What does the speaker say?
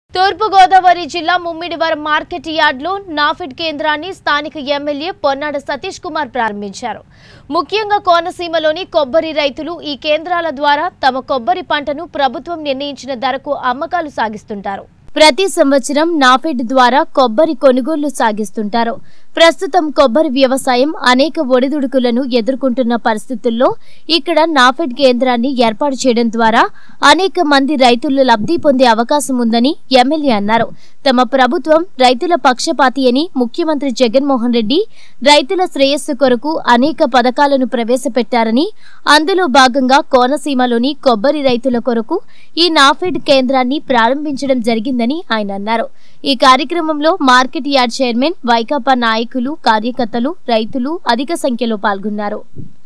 తూర్పుగోదావరి జిల్లా ముమ్మిడివరం మార్కెట్ యార్డ్లో నాఫిడ్ కేంద్రాన్ని స్థానిక ఎమ్మెల్యే పొన్నాడ సతీష్ కుమార్ ప్రారంభించారు ముఖ్యంగా కోనసీమలోని కొబ్బరి రైతులు ఈ కేంద్రాల ద్వారా తమ కొబ్బరి పంటను ప్రభుత్వం నిర్ణయించిన ధరకు అమ్మకాలు సాగిస్తుంటారు ప్రతి సంవత్సరం నాఫెడ్ ద్వారా కొబ్బరి కొనుగోళ్లు సాగిస్తుంటారు ప్రస్తుతం కొబ్బరి వ్యవసాయం అనేక ఒడిదుడుకులను ఎదుర్కొంటున్న పరిస్థితుల్లో ఇక్కడ నాఫెడ్ కేంద్రాన్ని ఏర్పాటు చేయడం ద్వారా అనేక మంది రైతులు లబ్ధి పొందే అవకాశం ఉందని ఎమ్మెల్యే అన్నారు తమ ప్రభుత్వం రైతుల పక్షపాతి అని ముఖ్యమంత్రి జగన్మోహన్ రెడ్డి రైతుల శ్రేయస్సు కొరకు అనేక పథకాలను ప్రవేశపెట్టారని అందులో భాగంగా కోనసీమలోని కొబ్బరి రైతుల కొరకు ఈ నాఫెడ్ కేంద్రాన్ని ప్రారంభించడం జరిగిందని ఆయన అన్నారు ఈ కార్యక్రమంలో మార్కెట్ యార్డ్ చైర్మన్ వైకాపా నాయకులు కార్యకర్తలు రైతులు అధిక సంఖ్యలో పాల్గొన్నారు